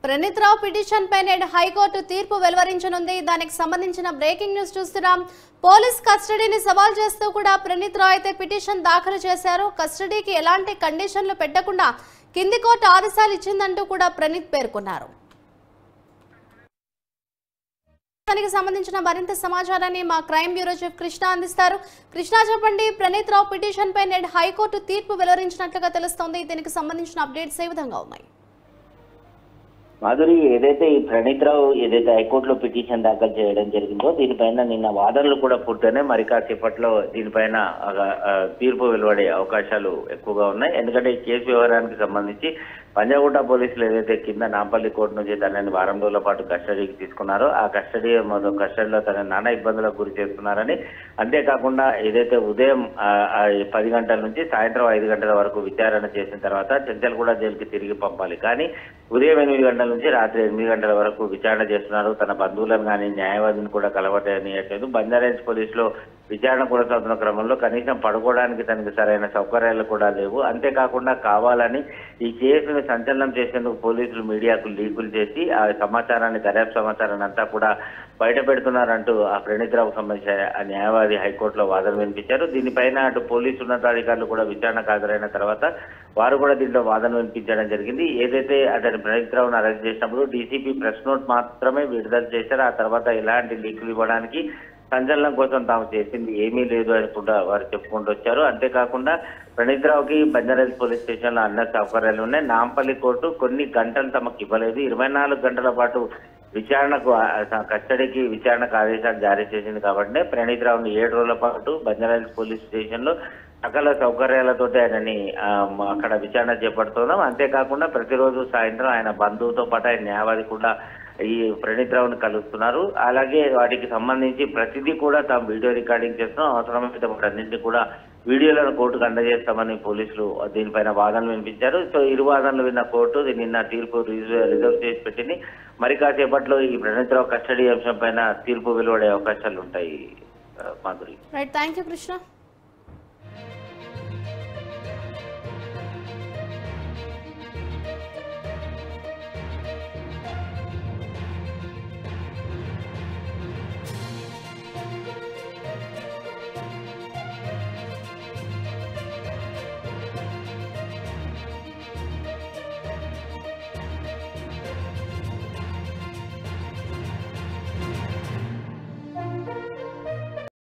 ప్రణీత్ రావు petition పై నేడు high court తీర్పు వెలువరించనుంది దానికి సంబంధించిన బ్రేకింగ్ న్యూస్ చూస్తున్నాం పోలీస్ కస్టడీని సవాల్ చేస్తూ కూడా ప్రణీత్ రావు అయితే పిటిషన్ దాఖలు చేశారు కస్టడీకి ఎలాంటి కండిషన్లు పెట్టకుండా కింది కోర్టు ఆదేశాలు ఇచ్చిందంటూ కూడా ప్రణీత్ పేర్కొన్నారు దానికి సంబంధించిన మరింత సమాచారాన్ని మా క్రైమ్ బ్యూరో చీఫ్ కృష్ణ అందిస్తారు కృష్ణ చెప్పండి ప్రణీత్ రావు పిటిషన్ పై నేడు హైకోర్టు తీర్పు వెలువరించినట్లుగా తెలుస్తోంది దీనికి సంబంధించిన అప్డేట్స్ ఏ విధంగా ఉన్నాయి మాధురి ఏదైతే ఈ ప్రణీత్ రావు ఏదైతే హైకోర్టులో పిటిషన్ దాఖలు చేయడం జరిగిందో దీనిపైన నిన్న వాదనలు కూడా పూర్తయినాయి మరి కాసేపట్లో దీనిపైన ఆ, ఆ, తీర్పు వెలువడే అవకాశాలు ఎక్కువగా ఉన్నాయి ఎందుకంటే ఈ కేసు వ్యవహారానికి సంబంధించి పంజాగుట్ట పోలీసులు ఏదైతే కింద నాంపల్లి కోర్టు నుంచి తనని వారం రోజుల పాటు కస్టడీకి తీసుకున్నారో ఆ కస్టడీ మొదలు కస్టడీలో తన నానా ఇబ్బందులకు గురి చేస్తున్నారని అంతేకాకుండా ఏదైతే ఉదయం ఆ, ఆ, పది గంటల నుంచి సాయంత్రం ఐదు గంటల వరకు విచారణ చేసిన తర్వాత చెంచల్గూడ జైలుకి తిరిగి పంపాలి కానీ ఉదయం ఎనిమిది గంటల నుంచి రాత్రి ఎనిమిది గంటల వరకు విచారణ చేస్తున్నారు తన బంధువులను కానీ న్యాయవాదిని కూడా కలవటనియట్లేదు బంజారాహిల్స్ పోలీసులో విచారణ కొనసాగుతున్న క్రమంలో కనీసం పడుకోవడానికి తనకి సరైన సౌకర్యాలు కూడా లేవు అంతేకాకుండా కావాలని ఈ కేసును సంచలనం చేసేందుకు పోలీసులు మీడియాకు లీకులు చేసి ఆ సమాచారాన్ని దర్యాప్తు సమాచారాన్ని అంతా కూడా బయట పెడుతున్నారంటూ ఆ ప్రణీత్రావుకు సంబంధించిన ఆ న్యాయవాది హైకోర్టులో వాదన వినిపించారు దీనిపైన అటు పోలీసు ఉన్నతాధికారులు కూడా విచారణకు హాజరైన తర్వాత వారు కూడా దీంట్లో వాదన వినిపించడం జరిగింది ఏదైతే అతని ప్రణీత్రావును అరెస్ట్ చేసినప్పుడు డీసీపీ ప్రెస్ నోట్ మాత్రమే విడుదల చేశారు ఆ తర్వాత ఎలాంటి లీకులు ఇవ్వడానికి సంచలనం కోసం తాము చేసింది ఏమీ లేదు అని కూడా వారు చెప్పుకుంటూ వచ్చారు అంతేకాకుండా ప్రణీత్ రావుకి బంజారాహిల్స్ పోలీస్ స్టేషన్ లో అన్న సౌకర్యాలు ఉన్నాయి నాంపల్లి కోర్టు కొన్ని గంటలు తమకు ఇవ్వలేదు ఇరవై నాలుగు గంటల పాటు విచారణకు ఆ, ఆ, కస్టడీకి విచారణకు ఆదేశాలు జారీ చేసింది కాబట్టి ప్రణీత్ రావుని ఏడు రోజుల పాటు బంజారాహిల్స్ పోలీస్ స్టేషన్ లో సకల సౌకర్యాలతోటి ఆయనని ఆ, మ- అక్కడ విచారణ చేపడుతున్నాం అంతేకాకుండా ప్రతిరోజు సాయంత్రం ఆయన బంధువుతో పాటు ఆయన న్యాయవాది కూడా ఈ ప్రణీత్ రావుని కలుస్తున్నారు అలాగే వాటికి సంబంధించి ప్రతిదీ కూడా తాము వీడియో రికార్డింగ్ చేస్తున్నాం అవసరమైతే వాటన్నింటినీ కూడా వీడియోలను కోర్టుకు అందజేస్తామని పోలీసులు దీనిపైన వాదనలు వినిపించారు సో ఇరు వాదనలు విన్న కోర్టు ఇది నిన్న తీర్పు రిజ- రిజర్వ్ చేసి పెట్టింది మరి కాసేపట్లో ఈ ప్రణీత్ రావు కస్టడీ అంశం పైన తీర్పు వెలువడే అవకాశాలు ఉంటాయి ఆ, Madhuri right thank you Krishna